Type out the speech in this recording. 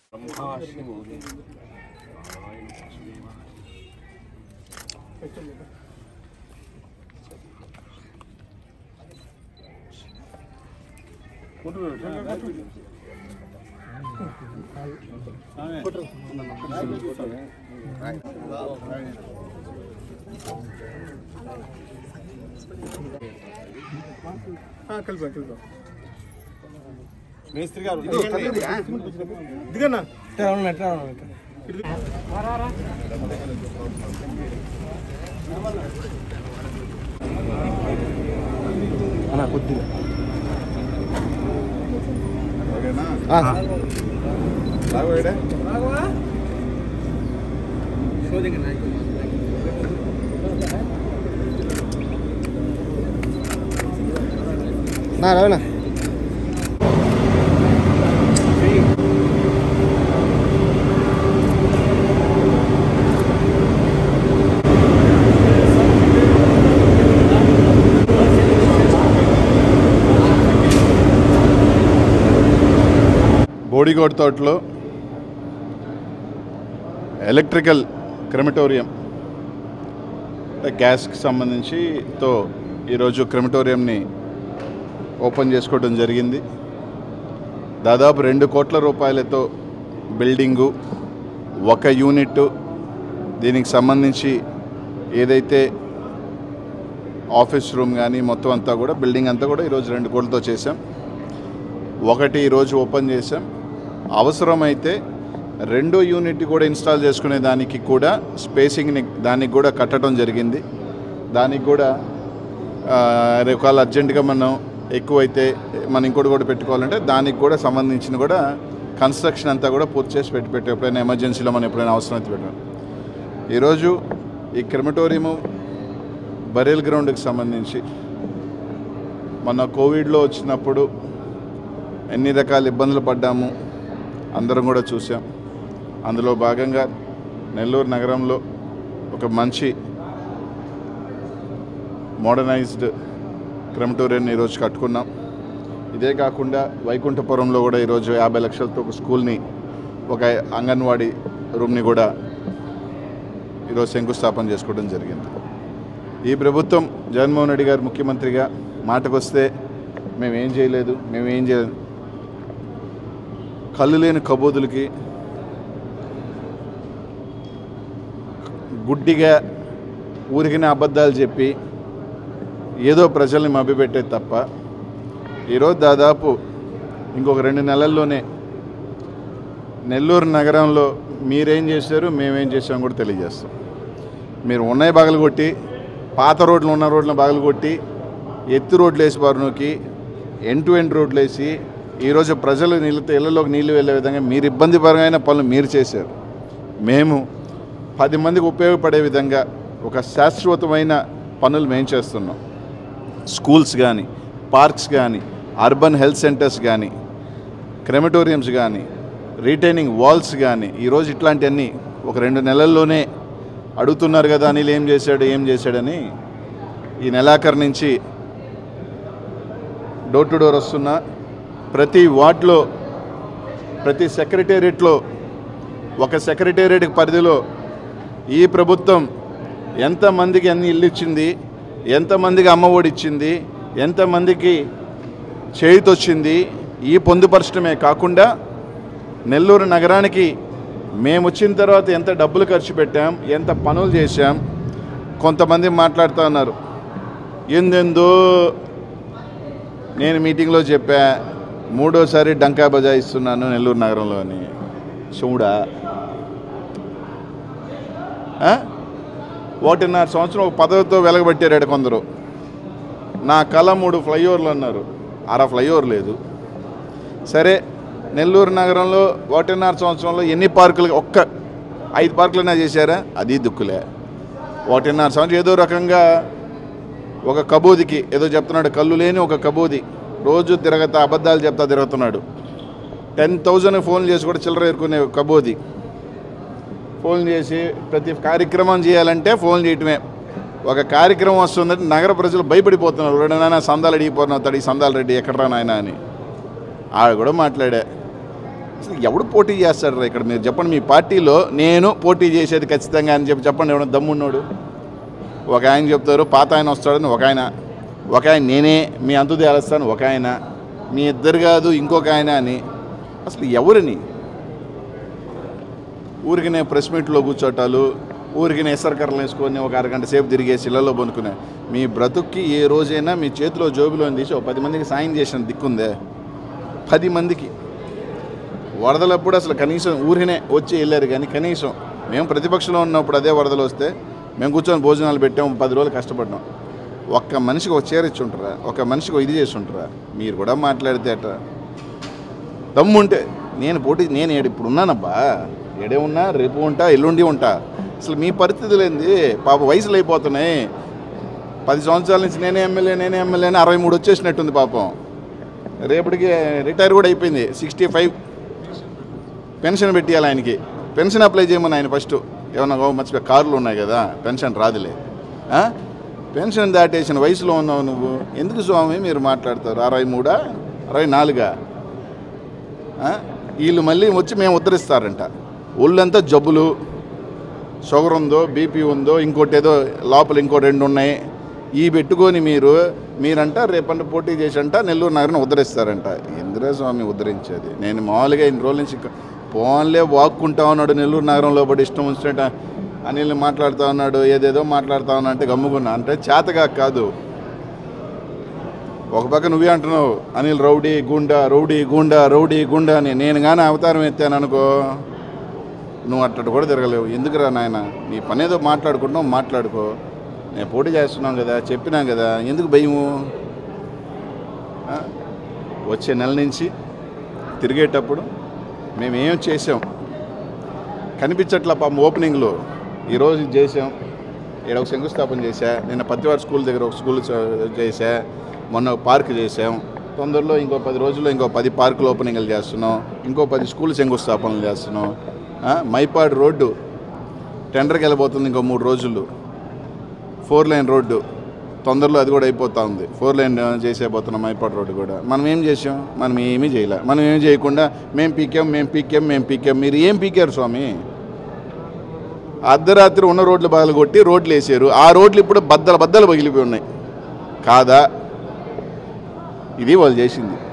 కలిపా కలిపా మేస్త్రి గారు దిగన్నా కొద్దిగా నా రవణ బోడిగోడ్ తోటలో ఎలక్ట్రికల్ క్రెమటోరియం అంటే గ్యాస్కి సంబంధించి తో ఈరోజు క్రెమటోరియంని ఓపెన్ చేసుకోవడం జరిగింది దాదాపు రెండు కోట్ల రూపాయలతో బిల్డింగు ఒక యూనిట్ దీనికి సంబంధించి ఏదైతే ఆఫీస్ రూమ్ కానీ మొత్తం అంతా కూడా బిల్డింగ్ అంతా కూడా ఈరోజు రెండు కోట్లతో చేశాం ఒకటి ఈరోజు ఓపెన్ చేసాం అవసరమైతే రెండో యూనిట్ కూడా ఇన్స్టాల్ చేసుకునే దానికి కూడా స్పేసింగ్ని దానికి కూడా కట్టడం జరిగింది దానికి కూడా ఆ, రేపు కాల్ అర్జెంటుగా మనం ఎక్కువైతే మనం ఇంకోటి కూడా పెట్టుకోవాలంటే దానికి కూడా సంబంధించిన కూడా కన్స్ట్రక్షన్ అంతా కూడా పూర్తి చేసి పెట్టి పెట్టి ఎప్పుడైనా ఎమర్జెన్సీలో మనం ఎప్పుడైనా అవసరం అయితే పెట్టాం ఈరోజు ఈ క్రిమటోరియము బరేల్ గ్రౌండ్కి సంబంధించి మన కోవిడ్లో వచ్చినప్పుడు ఎన్ని రకాల ఇబ్బందులు పడ్డాము అందరం కూడా చూసాం అందులో భాగంగా నెల్లూరు నగరంలో ఒక మంచి మోడర్నైజ్డ్ క్రెమటోరియం ఈరోజు కట్టుకున్నాం ఇదే కాకుండా వైకుంఠపురంలో కూడా ఈరోజు యాభై లక్షలతో ఒక స్కూల్ని ఒక అంగన్వాడీ రూమ్ని కూడా ఈరోజు శంకుస్థాపన చేసుకోవడం జరిగింది ఈ ప్రభుత్వం జగన్మోహన్ రెడ్డి గారు ముఖ్యమంత్రిగా మాటకొస్తే మేము ఏం చేయలేదు మేము ఏం చేయలేదు కళ్ళు లేని కబోదులకి గుడ్డిగా ఊరికిన అబద్ధాలు చెప్పి ఏదో ప్రజల్ని మభ్యపెట్టేది తప్ప ఈరోజు దాదాపు ఇంకొక రెండు నెలల్లోనే నెల్లూరు నగరంలో మీరేం చేశారు మేమేం చేసాం కూడా తెలియజేస్తాం మీరు ఉన్నాయి బాగలు కొట్టి పాత రోడ్లు ఉన్న రోడ్లను బాగలు కొట్టి ఎత్తు రోడ్లు వేసి బారునోకి ఎండ్ టు ఎండ్ రోడ్లు వేసి ఈరోజు ప్రజలు నీళ్ళతో ఇళ్లలోకి నీళ్లు వెళ్ళే విధంగా మీరు ఇబ్బందికరమైన పనులు మీరు చేశారు మేము పది మందికి ఉపయోగపడే విధంగా ఒక శాశ్వతమైన పనులు మేము చేస్తున్నాం స్కూల్స్ కానీ పార్క్స్ కానీ అర్బన్ హెల్త్ సెంటర్స్ కానీ క్రెమటోరియంస్ కానీ రీటైనింగ్ వాల్స్ కానీ ఈరోజు ఇట్లాంటివన్నీ ఒక రెండు నెలల్లోనే అడుగుతున్నారు కదా అనిల్ ఏం చేశాడు ఏం చేశాడని ఈ నెలాఖరు నుంచి డోర్ టు డోర్ వస్తున్న ప్రతి వార్డులో ప్రతి సెక్రటేరియట్లో ఒక సెక్రటేరియట్ పరిధిలో ఈ ప్రభుత్వం ఎంతమందికి ఎన్ని ఇల్లు ఇచ్చింది ఎంతమందికి అమ్మ ఒడి ఇచ్చింది ఎంతమందికి చేయుతొచ్చింది ఈ పొందుపరచడమే కాకుండా నెల్లూరు నగరానికి మేము వచ్చిన తర్వాత ఎంత డబ్బులు ఖర్చు పెట్టాం ఎంత పనులు చేశాం కొంతమంది మాట్లాడుతూ ఉన్నారు ఎందెందో నేను మీటింగ్లో చెప్పా మూడోసారి డంకా బజాయిస్తున్నాను నెల్లూరు నగరంలో అని చూడా ఆ? ఒకటిన్నర సంవత్సరం ఒక పదవితో వెలగబెట్టారు కొందరు నా కళ మూడు ఫ్లైఓవర్లు అన్నారు అర ఫ్లైఓవర్ లేదు సరే నెల్లూరు నగరంలో ఒకటిన్నర సంవత్సరంలో ఎన్ని పార్కులు ఒక్క ఐదు పార్కులైనా చేశారా అది దుక్కులే ఒకటిన్నర సంవత్సరం ఏదో రకంగా ఒక కబూదికి ఏదో చెప్తున్నాడు కళ్ళు లేని ఒక కబూది రోజు తిరగతా అబద్ధాలు చెప్తా తిరుగుతున్నాడు టెన్ థౌజండ్ ఫోన్ చేసి కూడా చిల్లర ఎరుకునే కబోది ఫోన్ చేసి ప్రతి కార్యక్రమం చేయాలంటే ఫోన్ చేయటమే ఒక కార్యక్రమం వస్తుందంటే నగర ప్రజలు భయపడిపోతున్నారు ఎవడైనా సందాలు అడిగిపోతున్నారు తడి సందాల రెడ్డి ఎక్కడరా నాయన అని ఆడ కూడా మాట్లాడా అసలు ఎవడు పోటీ చేస్తాడు ఇక్కడ మీరు చెప్పండి మీ పార్టీలో నేను పోటీ చేసేది ఖచ్చితంగా అని చెప్పి చెప్పండి ఎవడో దమ్మున్నాడు ఒక ఆయన చెప్తారు పాత ఆయన వస్తాడని ఒక ఆయన ఒక ఆయన నేనే మీ అంతు తేలుస్తాను ఒక ఆయన మీ ఇద్దరు కాదు ఇంకొక ఆయన అని అసలు ఎవరిని ఊరికి నేను ప్రెస్ మీట్లో కూర్చోటాలు ఊరికి నేను ఎసరకర్రలు వేసుకొని ఒక అరగంట సేపు తిరిగేసి ఇళ్లలో పొనుకునే మీ బ్రతుక్కి ఏ రోజైనా మీ చేతిలో జోబులో తీసి ఒక పది మందికి సాయం చేసిన దిక్కుందే పది మందికి వరదలప్పుడు అసలు కనీసం ఊరినే వచ్చి వెళ్ళారు కానీ కనీసం మేము ప్రతిపక్షంలో ఉన్నప్పుడు అదే వరదలు వస్తే మేము కూర్చొని భోజనాలు పెట్టాము పది రోజులు కష్టపడ్డాం ఒక్క మనిషికి ఒక చీర ఇచ్చి ఉంటారా ఒక మనిషికి ఒక ఇది చేసి ఉంటారా మీరు కూడా మాట్లాడితే అట దమ్ముంటే నేను పోటీ నేను ఏడు ఇప్పుడు ఉన్నానబ్బా ఏడే ఉన్నా రేపు ఉంటా ఎల్లుండి ఉంటా అసలు మీ పరిస్థితులు ఏంది పాప వయసులు అయిపోతున్నాయి పది సంవత్సరాల నుంచి నేనే ఎమ్మెల్యే నేనే ఎమ్మెల్యే అని అరవై మూడు వచ్చేసినట్టుంది పాపం రేపటికి రిటైర్ కూడా అయిపోయింది సిక్స్టీ ఫైవ్ పెన్షన్ పెట్టియాలి ఆయనకి పెన్షన్ అప్లై చేయమని ఆయన ఫస్ట్ ఏమన్నా గో- మర్చిపోయి కార్లు ఉన్నాయి కదా పెన్షన్ రాదులే ఆ? పెన్షన్ దాటేసిన వయసులో ఉన్నావు నువ్వు ఎందుకు స్వామి మీరు మాట్లాడతారు అరవై మూడా అరవై నాలుగా ఆ? వీళ్ళు మళ్ళీ వచ్చి మేము ఉద్ధరిస్తారంట ఒళ్ళంతా జబ్బులు షుగర్ ఉందో బీపీ ఉందో ఇంకోటి ఏదో లోపల ఇంకో రెండు ఉన్నాయి ఈ పెట్టుకొని మీరు మీరంట రేపంట పోటీ చేసంట నెల్లూరు నగరం ఉద్ధరిస్తారంట ఇందిరా స్వామి ఉద్ధరించేది నేను మామూలుగా ఇన్ని రోజుల నుంచి ఇక ఫోన్లే వాక్కుంటా ఉన్నాడు నెల్లూరు నగరంలో పడి ఇష్టం వచ్చినట్ట అనిల్ మాట్లాడుతూ ఉన్నాడు ఏదేదో మాట్లాడుతూ ఉన్నా అంటే గమ్ముకున్నా అంటే చేతగా కాదు ఒక పక్క నువ్వే అంటున్నావు Anil rowdy goonda rowdy goonda rowdy goonda అని నేను కానీ అవతారం ఎత్తాను అనుకో నువ్వు అట్లా కూడా తిరగలేవు ఎందుకురా నాయన నీ పని ఏదో మాట్లాడుకుంటున్నావు మాట్లాడుకో నేను పోటీ చేస్తున్నాం కదా చెప్పినాం కదా ఎందుకు భయము ఆ? వచ్చే నెల నుంచి తిరిగేటప్పుడు మేము ఏం చేసాం కనిపించట్ల పాపం ఓపెనింగ్లో ఈరోజు ఇది చేసాం ఇక్కడ ఒక శంకుస్థాపన చేశా నిన్న పత్తివారి స్కూల్ దగ్గర ఒక స్కూల్ చ- చేశా మొన్న ఒక పార్క్ చేసాం తొందరలో ఇంకో పది రోజుల్లో ఇంకో పది పార్కులు ఓపెనింగ్లు చేస్తున్నాం ఇంకో పది స్కూల్ శంకుస్థాపనలు చేస్తున్నాం ఆ, మైపాడు రోడ్డు టెండర్కి వెళ్ళబోతుంది ఇంకో మూడు రోజులు ఫోర్ లైన్ రోడ్డు తొందరలో అది కూడా అయిపోతా ఉంది ఫోర్ లైన్ చేసేపోతున్నాం మైపాడు రోడ్డు కూడా మనం ఏం చేసాం మనం ఏమీ చేయలే మనం ఏం చేయకుండా మేము పీకాం మేము పీకాం మేము పీకాం మీరు ఏం పీకారు స్వామి అర్ధరాత్రి ఉన్న రోడ్లు బదులు కొట్టి రోడ్లు వేసారు ఆ రోడ్లు ఇప్పుడు బద్దల బద్దలు పగిలిపోయి ఉన్నాయి కాదా ఇది వాళ్ళు చేసింది